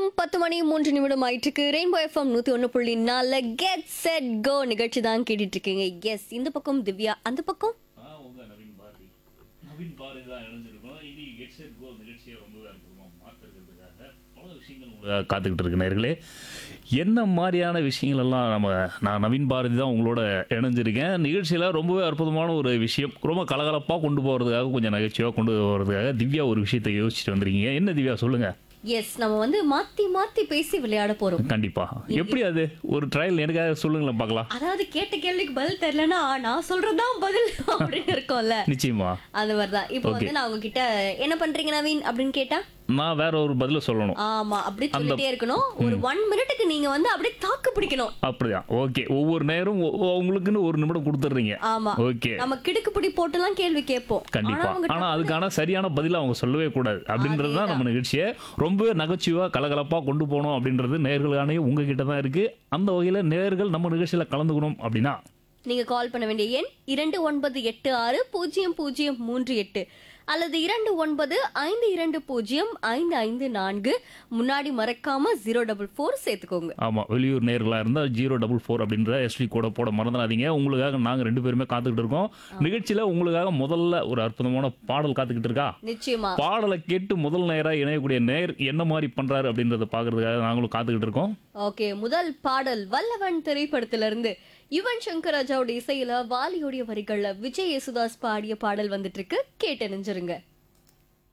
பத்து மணி மூன்று நிமிடம் ஆயிட்டுருக்கு ரெயின்போ எஃப்எம் நூத்தி ஒன்று புள்ளி நாலு கெட் செட் கோ நிகழ்ச்சி தான் கேட்டுட்டு இருக்கீங்க எஸ் இந்த பக்கம் திவ்யா அந்த பக்கம் ஆ உங்க நவீன் பாரதி நவீன் பாரதி தான் இணைஞ்சிருக்கோம் இனி கெட் செட் கோ நிகழ்ச்சியை ரொம்பவே அற்புதமாக மாற்றுறதுக்காக பல விஷயங்கள் உங்களை காத்துக்கிட்டு இருக்கு நேர்களே என்ன மாதிரியான விஷயங்கள் எல்லாம் நம்ம நான் நவீன் பாரதி தான் உங்களோட இணைஞ்சிருக்கேன் நிகழ்ச்சியில் ரொம்பவே அற்புதமான ஒரு விஷயம் ரொம்ப கலகலப்பாக கொண்டு போகிறதுக்காக கொஞ்சம் நகைச்சுவாக கொண்டு போகிறதுக்காக திவ்யா ஒரு விஷயத்தை யோசிச்சுட்டு வந்திருக்கீங்க என்ன திவ்யா சொல்லுங்கள் எஸ் நம்ம வந்து மாத்தி மாத்தி பேசி விளையாட போறோம் கண்டிப்பா எப்படி அது ஒரு ட்ரையல் எனக்காக சொல்லுங்களேன் பார்க்கலாம் அதாவது கேட்ட கேள்விக்கு பதில் தெரியலன்னா நான் சொல்றதுதான் பதில் அப்படின்னு இருக்கும்ல நிச்சயமா அந்த மாதிரிதான் இப்போ வந்து நான் உங்ககிட்ட என்ன பண்றீங்க நவீன் அப்படின்னு கேட்டா நான் வேற ஒரு பதில சொல்லணும் ஆமா அப்படி சொல்லிட்டே இருக்கணும் ஒரு ஒன் மினிட்டுக்கு நீங்க வந்து அப்படியே தாக்கு பிடிக்கணும் அப்படியா ஓகே ஒவ்வொரு நேரம் ஒ- ஒ- உங்களுக்குன்னு ஒரு நிமிடம் கொடுத்துட்றீங்க ஆமா ஓகே நம்ம கிடுக்குப்பிடி போட்டுலாம் கேள்வி கேட்போம் கண்டிப்பா ஆனா அவங்க ஆனா அதுக்கான சரியான பதில அவங்க சொல்லவே கூடாது அப்படின்றது தான் நம்ம நிகழ்ச்சியை ரொம்பவே நகைச்சுவா கலகலப்பா கொண்டு போகணும் அப்படின்றது நேர்களுக்கானே உங்ககிட்ட தான் இருக்கு அந்த வகையில நேர்கள் நம்ம நிகழ்ச்சியில கலந்துக்கணும் அப்படின்னா நீங்க கால் பண்ண வேண்டிய எண் இரண்டு ஒன்பது எட்டு ஆறு பூஜ்ஜியம் பூஜ்ஜியம் மூன்று எட்டு அல்லது இரண்டு ஒன்பது ஐந்து இரண்டு பூஜ்ஜியம் ஐந்து ஐந்து நான்கு முன்னாடி மறக்காம ஜீரோ டபுள் ஃபோர் சேர்த்துக்கோங்க ஆமா வெளியூர் நேர்களா இருந்தா ஜீரோ டபுள் ஃபோர் அப்படின்ற எஸ்டி கோட போட மறந்துடாதீங்க உங்களுக்காக நாங்க ரெண்டு பேருமே காத்துக்கிட்டு இருக்கோம் நிகழ்ச்சியில உங்களுக்காக முதல்ல ஒரு அற்புதமான பாடல் காத்துக்கிட்டு இருக்கா நிச்சயமா பாடலை கேட்டு முதல் நேரா இணையக்கூடிய நேர் என்ன மாதிரி பண்றாரு அப்படின்றத பாக்குறதுக்காக நாங்களும் காத்துக்கிட்டு இருக்கோம் ஓகே முதல் பாடல் வல்லவன் திரைப்படத்திலிருந்து யுவன் சங்கர் ராஜாவோட இசையில வாலியோடைய வரிகள்ல விஜய் யேசுதாஸ் பாடிய பாடல் வந்துட்டு இருக்கு கேட்டு நெஞ்சிருங்க